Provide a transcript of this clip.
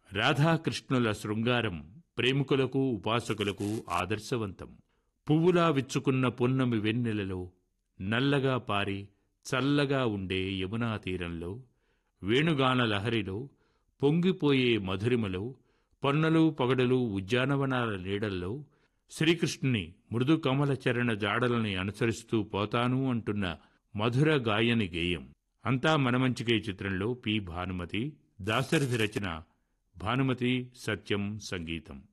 రాధాకృష్ణుల శృంగారం ప్రేమికులకు ఉపాసకులకు ఆదర్శవంతం పువ్వులా విచ్చుకున్న పున్నమి వెన్నెలలో నల్లగా పారి చల్లగా ఉండే యమునా తీరంలో వేణుగాన లహరిలో పొంగిపోయే మధురిమలో పొన్నలు పగడలు ఉద్యానవనాల నీడల్లో శ్రీకృష్ణుని మృదు కమల చరణ జాడలని అనుసరిస్తూ పోతాను అంటున్న మధుర గాయని గేయం అంతా మనమంచికే చిత్రంలో పి భానుమతి దాశరథి రచన భానుమతి సత్యం సంగీతం